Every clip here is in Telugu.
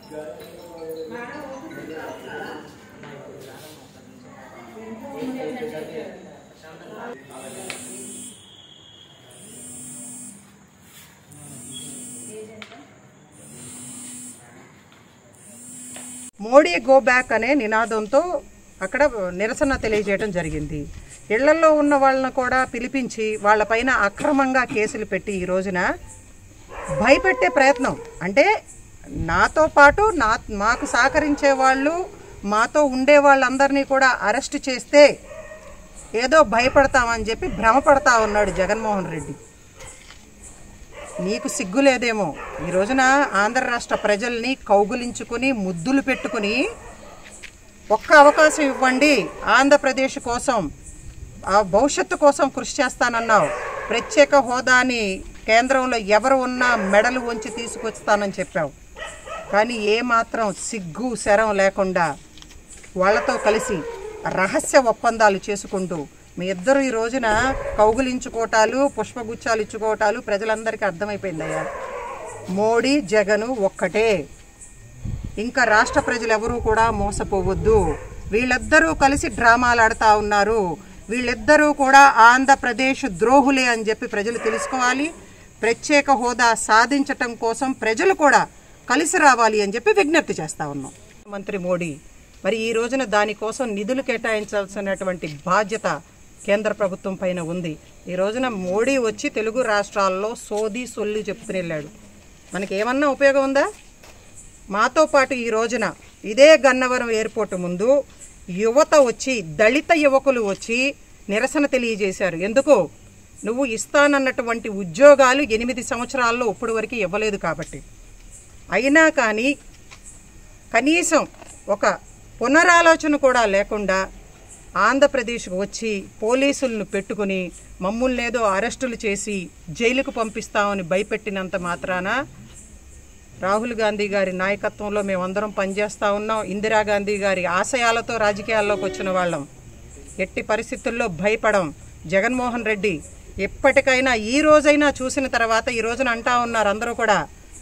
మోడీ గో బ్యాక్ అనే నినాదంతో అక్కడ నిరసన తెలియజేయడం జరిగింది ఇళ్లలో ఉన్న వాళ్ళని కూడా పిలిపించి వాళ్ళపైన అక్రమంగా కేసులు పెట్టి ఈ రోజున భయపెట్టే ప్రయత్నం అంటే నాతో పాటు నా మాకు సహకరించే వాళ్ళు మాతో ఉండే వాళ్ళందరినీ కూడా అరెస్ట్ చేస్తే ఏదో భయపడతామని చెప్పి భ్రమపడతా ఉన్నాడు జగన్మోహన్ రెడ్డి నీకు సిగ్గు లేదేమో ఈ రోజున ఆంధ్ర రాష్ట్ర ప్రజల్ని కౌగులించుకుని ముద్దులు పెట్టుకుని ఒక్క అవకాశం ఇవ్వండి ఆంధ్రప్రదేశ్ కోసం ఆ భవిష్యత్తు కోసం కృషి చేస్తానన్నావు ప్రత్యేక హోదాని కేంద్రంలో ఎవరు ఉన్నా మెడలు వంచి తీసుకొస్తానని చెప్పావు కానీ ఏమాత్రం సిగ్గు శరం లేకుండా వాళ్ళతో కలిసి రహస్య ఒప్పందాలు చేసుకుంటూ మీ ఇద్దరు ఈ రోజున కౌగులించుకోవటాలు పుష్పగుచ్చాలు ఇచ్చుకోవటాలు ప్రజలందరికీ అర్థమైపోయిందయ్యా మోడీ జగను ఒక్కటే ఇంకా రాష్ట్ర ప్రజలు ఎవరూ కూడా మోసపోవద్దు వీళ్ళిద్దరూ కలిసి డ్రామాలు ఆడుతూ ఉన్నారు వీళ్ళిద్దరూ కూడా ఆంధ్రప్రదేశ్ ద్రోహులే అని చెప్పి ప్రజలు తెలుసుకోవాలి ప్రత్యేక హోదా సాధించటం కోసం ప్రజలు కూడా కలిసి రావాలి అని చెప్పి విజ్ఞప్తి చేస్తా ఉన్నాం మంత్రి మోడీ మరి ఈ రోజున దానికోసం నిధులు కేటాయించాల్సినటువంటి బాధ్యత కేంద్ర ప్రభుత్వం పైన ఉంది ఈ రోజున మోడీ వచ్చి తెలుగు రాష్ట్రాల్లో సోది సొల్లి చెప్పుకుని వెళ్ళాడు మనకి ఏమన్నా ఉపయోగం ఉందా మాతో పాటు ఈ రోజున ఇదే గన్నవరం ఎయిర్పోర్ట్ ముందు యువత వచ్చి దళిత యువకులు వచ్చి నిరసన తెలియజేశారు ఎందుకు నువ్వు ఇస్తానన్నటువంటి ఉద్యోగాలు ఎనిమిది సంవత్సరాల్లో ఇప్పటి వరకు ఇవ్వలేదు కాబట్టి అయినా కానీ కనీసం ఒక పునరాలోచన కూడా లేకుండా ఆంధ్రప్రదేశ్కు వచ్చి పోలీసులను పెట్టుకుని మమ్మల్ని ఏదో అరెస్టులు చేసి జైలుకు పంపిస్తామని భయపెట్టినంత మాత్రాన రాహుల్ గాంధీ గారి నాయకత్వంలో మేమందరం పనిచేస్తూ ఉన్నాం ఇందిరాగాంధీ గారి ఆశయాలతో రాజకీయాల్లోకి వచ్చిన వాళ్ళం ఎట్టి పరిస్థితుల్లో భయపడం జగన్మోహన్ రెడ్డి ఎప్పటికైనా ఈ రోజైనా చూసిన తర్వాత ఈ రోజున అంటా ఉన్నారు అందరూ కూడా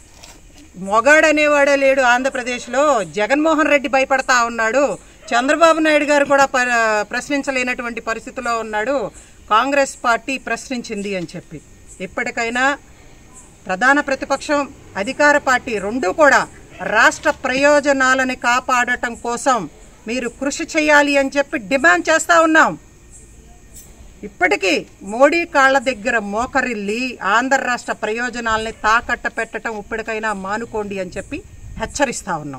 మొగాడనేవాడే లేడు ఆంధ్రప్రదేశ్లో జగన్మోహన్ రెడ్డి భయపడతా ఉన్నాడు చంద్రబాబు నాయుడు గారు కూడా ప- ప్రశ్నించలేనటువంటి పరిస్థితిలో ఉన్నాడు కాంగ్రెస్ పార్టీ ప్రశ్నించింది అని చెప్పి ఇప్పటికైనా ప్రధాన ప్రతిపక్షం అధికార పార్టీ రెండూ కూడా రాష్ట్ర ప్రయోజనాలని కాపాడటం కోసం మీరు కృషి చేయాలి అని చెప్పి డిమాండ్ చేస్తా ఉన్నాం ఇప్పటికీ మోడీ కాళ్ళ దగ్గర మోకరిల్లి ఆంధ్ర రాష్ట్ర ప్రయోజనాల్ని తాకట్ట పెట్టడం ఇప్పటికైనా మానుకోండి అని చెప్పి హెచ్చరిస్తా ఉన్నాం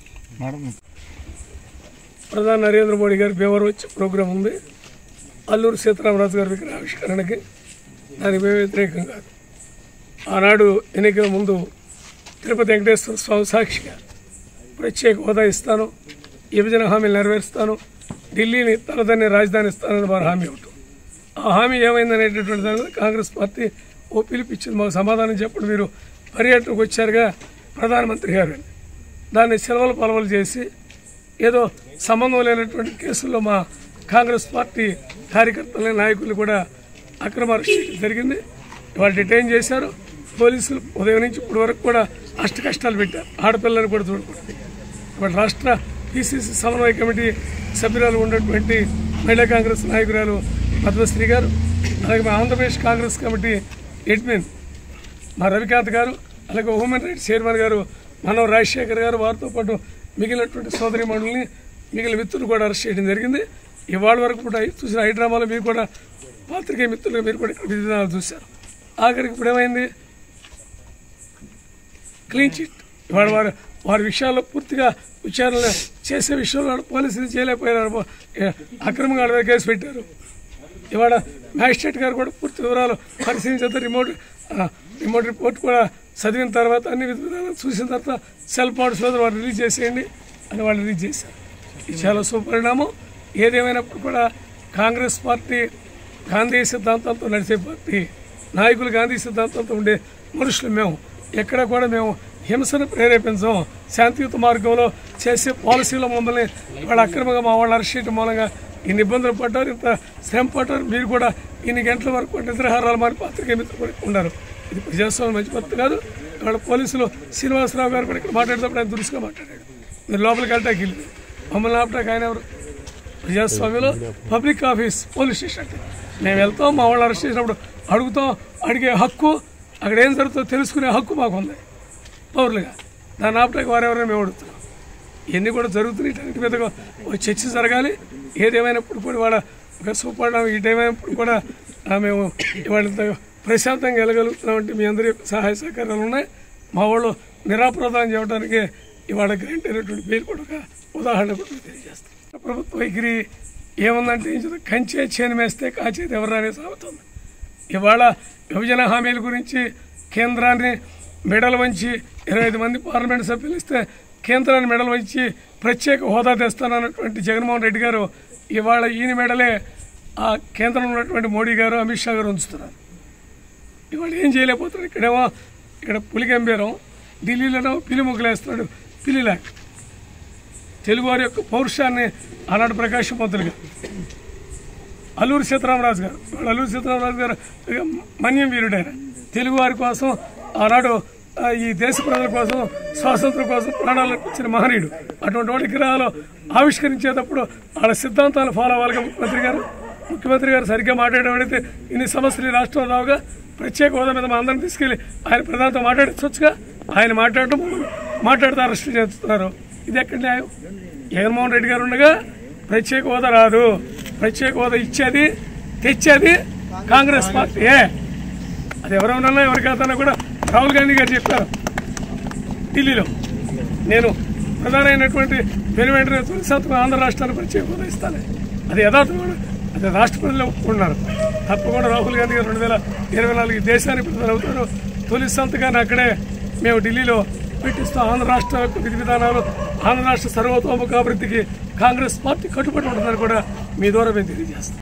ప్రధాని నరేంద్ర మోడీ గారి ఫేవర్ వచ్చే ప్రోగ్రాం ఉంది అల్లూరు సీతారామరాజు గారి విగ్రహ ఆవిష్కరణకి దానికి మేము వ్యతిరేకం కాదు ఆనాడు ఎన్నికల ముందు తిరుపతి వెంకటేశ్వర స్వామి సాక్షిగా ప్రత్యేక హోదా ఇస్తాను విభజన హామీలు నెరవేరుస్తాను ఢిల్లీని తనదన్ని రాజధాని ఇస్తానని వారు హామీ ఇవ్వటం ఆ హామీ ఏమైందనేటటువంటి దాని మీద కాంగ్రెస్ పార్టీ ఓ పిలిపించింది మాకు సమాధానం చెప్పండి మీరు పర్యటనకు వచ్చారుగా ప్రధానమంత్రి గారు అని. దాన్ని సెలవులు పలవలు చేసి ఏదో సంబంధం లేనటువంటి కేసుల్లో మా కాంగ్రెస్ పార్టీ కార్యకర్తలని నాయకులు కూడా అక్రమ అరెస్ట్ చేయడం జరిగింది వాళ్ళు డిటైన్ చేశారు పోలీసులు ఉదయం నుంచి ఇప్పటి వరకు కూడా అష్ట కష్టాలు పెట్టారు ఆడపిల్లలను కూడా చూడకూడదు ఇవాళ రాష్ట్ర పిసిసి సమన్వయ కమిటీ సభ్యురాలు ఉన్నటువంటి మహిళా కాంగ్రెస్ నాయకురాలు పద్మశ్రీ గారు అలాగే మా ఆంధ్రప్రదేశ్ కాంగ్రెస్ కమిటీ అడ్మిన్ మా రవికాంత్ గారు అలాగే హ్యూమన్ రైట్స్ చైర్మన్ గారు మనవ రాజశేఖర్ గారు వారితో పాటు మిగిలినటువంటి సోదరి మండలిని మిగిలిన మిత్రులు కూడా అరెస్ట్ చేయడం జరిగింది ఇవాళ వరకు కూడా చూసిన హైడ్రామాలో మీరు కూడా పాత్రికేయ మిత్రులుగా మీరు కూడా ఇక్కడ విధానాలు చూశారు ఆఖరికి ఇప్పుడు ఏమైంది క్లీన్ చిట్ ఇవాళ వారు వారి విషయాల్లో పూర్తిగా విచారణ చేసే విషయంలో పోలీసులు చేయలేకపోయినారు ఏ, అక్రమంగా వాళ్ళ మీద కేసు పెట్టారు ఇవాళ మ్యాజిస్ట్రేట్ గారు కూడా పూర్తి వివరాలు పరిశీలించిన రిమోట్ ఆ, రిమోట్ రిపోర్ట్ కూడా చదివిన తర్వాత అన్ని విధ విధాలు చూసిన తర్వాత సెల్ ఫోన్స్ మీద వాళ్ళు రిలీజ్ చేసేయండి అని వాళ్ళు రిలీజ్ చేశారు ఇది చాలా సుపరిణామం ఏదేమైనప్పుడు కూడా కాంగ్రెస్ పార్టీ గాంధీ సిద్ధాంతంతో నడిచే పార్టీ నాయకులు గాంధీ సిద్ధాంతంతో ఉండే మనుషులు మేము ఎక్కడ కూడా మేము హింసను ప్రేరేపించం శాంతియుత మార్గంలో చేసే పాలసీలో మమ్మల్ని వాళ్ళు అక్రమంగా మా వాళ్ళు అరెస్ట్ చేయడం మూలంగా ఇన్ని ఇబ్బందులు పడ్డారు ఇంత శ్రమ పడ్డారు మీరు కూడా ఇన్ని గంటల వరకు నిద్రాహారాలు మారి పాత్రికే మిత్రులు కూడా ఉన్నారు ఇది ప్రజాస్వామ్యం మంచి పద్ధతి కాదు ఇవాళ పోలీసులు శ్రీనివాసరావు గారు కూడా ఇక్కడ మాట్లాడేటప్పుడు ఆయన దురుసుగా మాట్లాడాడు మీరు లోపలికి వెళ్ళటానికి వెళ్ళి మమ్మల్ని ఆపటానికి ఆయన ఎవరు ప్రజాస్వామ్యంలో పబ్లిక్ ఆఫీస్ పోలీస్ స్టేషన్ అంటే మేము వెళ్తాం మా వాళ్ళు అరెస్ట్ చేసినప్పుడు అడుగుతాం అడిగే హక్కు అక్కడ ఏం జరుగుతుందో తెలుసుకునే హక్కు మాకు ఉంది పౌరులుగా దాన్ని ఆపటానికి వారెవరైనా మేము అడుగుతున్నాం ఇవన్నీ కూడా జరుగుతున్నాయి వీటన్నిటి మీద ఒక చర్చ జరగాలి ఏదేమైనప్పుడు కూడా వాళ్ళ ఒక సూపర్ ఈ టైం అయినప్పుడు కూడా ఆ, మేము ఇవాళ ఇంత ప్రశాంతంగా వెళ్ళగలుగుతున్నామంటే మీ అందరి యొక్క సహాయ సహకారాలు ఉన్నాయి మా వాళ్ళు నిరాపరాధం చేయడానికి ఇవాళ గ్రాంట్ అయినటువంటి పేరు కూడా ఒక ఉదాహరణ కూడా మీకు తెలియజేస్తాం ప్రభుత్వ వైఖరి ఏముందంటే ఏం చేద్దాం? కంచే చేను మేస్తే కాచేది ఎవరు అనేది సాగుతుంది ఇవాళ విభజన హామీల గురించి కేంద్రాన్ని మెడల్ వంచి ఇరవై ఐదు మంది పార్లమెంట్ సభ్యులు ఇస్తే కేంద్రాన్ని మెడల్ వంచి ప్రత్యేక హోదా తెస్తానన్నటువంటి జగన్మోహన్ రెడ్డి గారు ఇవాళ ఈయన మెడలే ఆ కేంద్రంలో ఉన్నటువంటి మోడీ గారు అమిత్ షా గారు ఉంచుతున్నారు ఇవాళ ఏం చేయలేకపోతున్నాడు ఇక్కడేమో ఇక్కడ పులిగంబేరం ఢిల్లీలోనేమో పిలి ముగ్గులేస్తున్నాడు పిల్లిలాక్ తెలుగువారి యొక్క పౌరుషాన్ని ఆనాడు ప్రకాశం పంతులుగా అల్లూరి సీతారామరాజు గారు వాళ్ళు అల్లూరి సీతారామరాజు గారు ఇక మన్యం వీరుడైన తెలుగువారి కోసం ఆనాడు ఆ, ఈ దేశ ప్రజల కోసం స్వాతంత్రం కోసం ప్రాణాలు ఇచ్చిన మహనీయుడు అటువంటి వాడి విగ్రహాలు ఆవిష్కరించేటప్పుడు వాళ్ళ సిద్ధాంతాలు ఫాలో అవ్వాలిగా ముఖ్యమంత్రి గారు ముఖ్యమంత్రి గారు సరిగ్గా మాట్లాడేవాడైతే ఇన్ని సమస్యలు ఈ రాష్ట్రంలో రావుగా ప్రత్యేక హోదా మీద మా అందరిని తీసుకెళ్లి ఆయన ప్రధానితో మాట్లాడించవచ్చుగా ఆయన మాట్లాడటం మాట్లాడితే అరెస్ట్ చేస్తున్నారు ఇది ఎక్కడ న్యాయం జగన్మోహన్ రెడ్డి గారు ఉండగా ప్రత్యేక హోదా రాదు ప్రత్యేక హోదా ఇచ్చేది తెచ్చేది కాంగ్రెస్ పార్టీ అది ఎవరెవరన్నా ఎవరి ఖాతాలో కూడా రాహుల్ గాంధీ గారు చెప్పారు ఢిల్లీలో నేను ప్రధానమైనటువంటి వెను వెంటనే తొలి శాతం ఆంధ్ర రాష్ట్రాన్ని ప్రత్యేక హోదా ఇస్తాను అది యథార్థం అది రాష్ట్ర ప్రజలు ఒప్పుకున్నారు తప్పకుండా రాహుల్ గాంధీ గారు రెండు వేల ఇరవై నాలుగు ఈ దేశానికి ప్రధాని అవుతారు తొలి సంతకాన్ని అక్కడే మేము ఢిల్లీలో పెట్టిస్తాం ఆంధ్ర రాష్ట్ర యొక్క విధి విధానాలు ఆంధ్ర రాష్ట్ర సర్వతోముఖాభివృద్ధికి కాంగ్రెస్ పార్టీ కట్టుబడి ఉంటుందని కూడా మీ ద్వారా మేము తెలియజేస్తాం